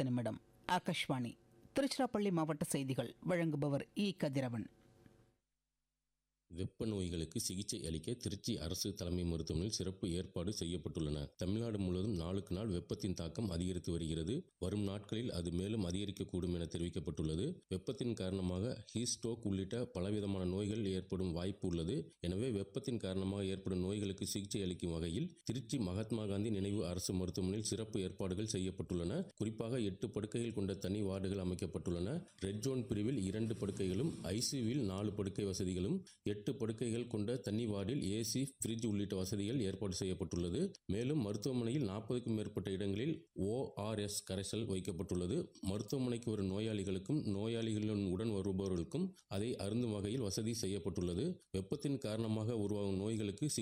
பத்து நிமிடம் ஆகாஷ்வாணி திருச்சிராப்பள்ளி மாவட்ட செய்திகள் வழங்குபவர் இ கதிரவன் வெப்ப நோய்களுக்கு சிகிச்சை அளிக்க திருச்சி அரசு தலைமை மருத்துவமனையில் சிறப்பு ஏற்பாடு செய்யப்பட்டுள்ளன தமிழ்நாடு முழுவதும் நாளுக்கு நாள் வெப்பத்தின் தாக்கம் அதிகரித்து வருகிறது வரும் நாட்களில் அது மேலும் அதிகரிக்கக்கூடும் என தெரிவிக்கப்பட்டுள்ளது வெப்பத்தின் காரணமாக ஹீட் ஸ்ட்ரோக் உள்ளிட்ட பலவிதமான நோய்கள் ஏற்படும் வாய்ப்பு உள்ளது எனவே வெப்பத்தின் காரணமாக ஏற்படும் நோய்களுக்கு சிகிச்சை அளிக்கும் வகையில் திருச்சி மகாத்மா காந்தி நினைவு அரசு மருத்துவமனையில் சிறப்பு ஏற்பாடுகள் செய்யப்பட்டுள்ளன குறிப்பாக எட்டு படுக்கைகள் கொண்ட தனி வார்டுகள் அமைக்கப்பட்டுள்ளன ரெட் ஜோன் பிரிவில் இரண்டு படுக்கைகளும் ஐசியூவில் நாலு படுக்கை வசதிகளும் எட்டு படுக்கைகள் கொண்ட தனி வார்டில் ஏசி ஃப்ரிட்ஜ் உள்ளிட்ட வசதிகள் ஏற்பாடு செய்யப்பட்டுள்ளது மேலும் மருத்துவமனையில் நாற்பதுக்கும் மேற்பட்ட இடங்களில் ஓஆர்எஸ் கரைசல் வைக்கப்பட்டுள்ளது மருத்துவமனைக்கு வரும் நோயாளிகளுக்கும் நோயாளிகளுடன் உடன் வருபவர்களுக்கும் அதை அருந்தும் வகையில் வசதி செய்யப்பட்டுள்ளது வெப்பத்தின் காரணமாக உருவாகும் நோய்களுக்கு